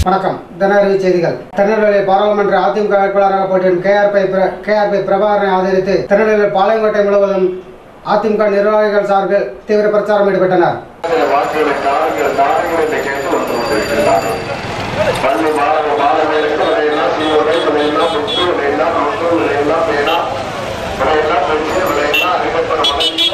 வணக்கம் தினகரி செய்திகள் திருநெல்வேலி பாராளுமன்ற அதிமுக வேட்பாளராக போட்டியின் கேஆர்பி கேஆர்பி பிரபாகரனை ஆதரித்து திருநெல்வேலி பாளையங்கோட்டை முழுவதும் அதிமுக நிர்வாகிகள் சார்பில் தீவிர பிரச்சாரம் ஈடுபட்டனர் சில வாக்குகளை தாருங்கள் தாருங்கள் என்று கேட்டு வந்து கொண்டிருக்கிறார் பள்ளி மாணவ மாணவியருக்கு விலையெல்லாம் சீருடை விலையெல்லாம் முத்து விலையெல்லாம் நொட்டு விலையெல்லாம் பேனா விலையெல்லாம் பெற்று விலையெல்லாம் அறிமுகப்பட வழங்கி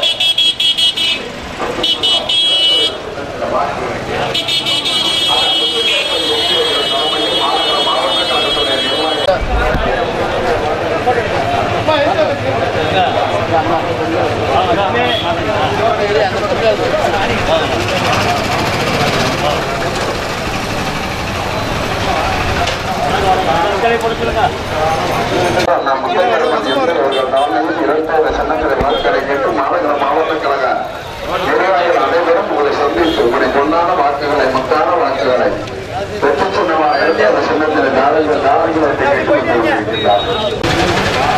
நம் முதல்வர் அவர்கள் தலைமையில் இரண்டாவது சட்டங்களை வாக்குகளை கேட்டு மாநகர மாவட்ட கழக நிர்வாகிகள் அனைவரும் உங்களை சந்தித்து உங்களை பொன்னான வாக்குகளை முத்தான வாக்குகளை வெற்றி சின்னமாக இரண்டாவது சின்னத்தில் தாருங்கள் தாருங்கள் என்று கேட்டு வந்து கொண்டிருக்கிறார்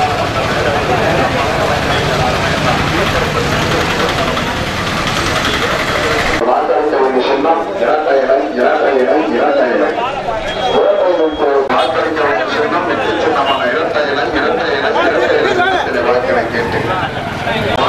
வாக்களித்த ஒரு சின்னம் இரட்டை இலை இரட்டை இலை இரட்டை இலை இரட்டை இலை வாக்களிக்க வேண்டிய சின்னம் வெற்றி சின்னமான இரட்டை இலை இரட்டை இலை இரட்டை இலை சின்னத்திலே வாக்களை கேட்டு